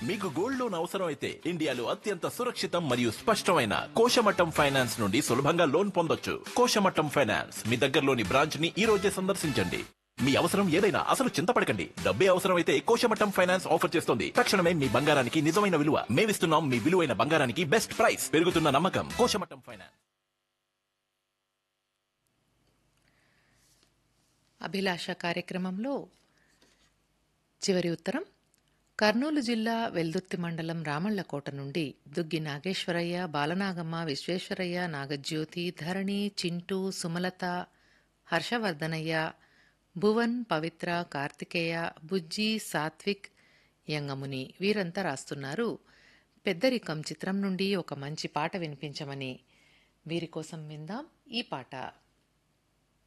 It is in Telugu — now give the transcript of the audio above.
మీకు గోల్డ్ లోన్ అవసరం అయితే ఇండియాలో అత్యంత సురక్షితం మరియు స్పష్టమైన కోశమట్టం ఫైనాన్స్ నుండి సులభంగా లోన్ పొందొచ్చు కోశమట్టం ఫైనాన్స్ మీ దగ్గరలోని బ్రాంచ్ ని ఈ రోజే సందర్శించండి మీ అవసరం ఏదైనా అసలు చింతపడకండి డబ్బే అవసరం అయితే కోశమట్టం ఫైనాన్స్ ఆఫర్ చేస్తుంది తక్షణమే మీ బంగారానికి నిజమైన విలువ మేమిస్తున్నాం మీ విలువైన బంగారానికి బెస్ట్ ప్రైస్ పెరుగుతున్న నమ్మకం కోశమట్టం ఫైనాన్స్ అభిలాష కార్యక్రమంలో చివరి ఉత్తరం కర్నూలు జిల్లా వెల్దుర్తి మండలం రామళ్లకోట నుండి దుగ్గి నాగేశ్వరయ్య బాలనాగమ్మ విశ్వేశ్వరయ్య నాగజ్యోతి ధరణి చింటూ సుమలత హర్షవర్ధనయ్య భువన్ పవిత్ర కార్తికేయ బుజ్జి సాత్విక్ యంగముని వీరంతా రాస్తున్నారు పెద్దరికం చిత్రం నుండి ఒక మంచి పాట వినిపించమని వీరి కోసం విందాం ఈ పాట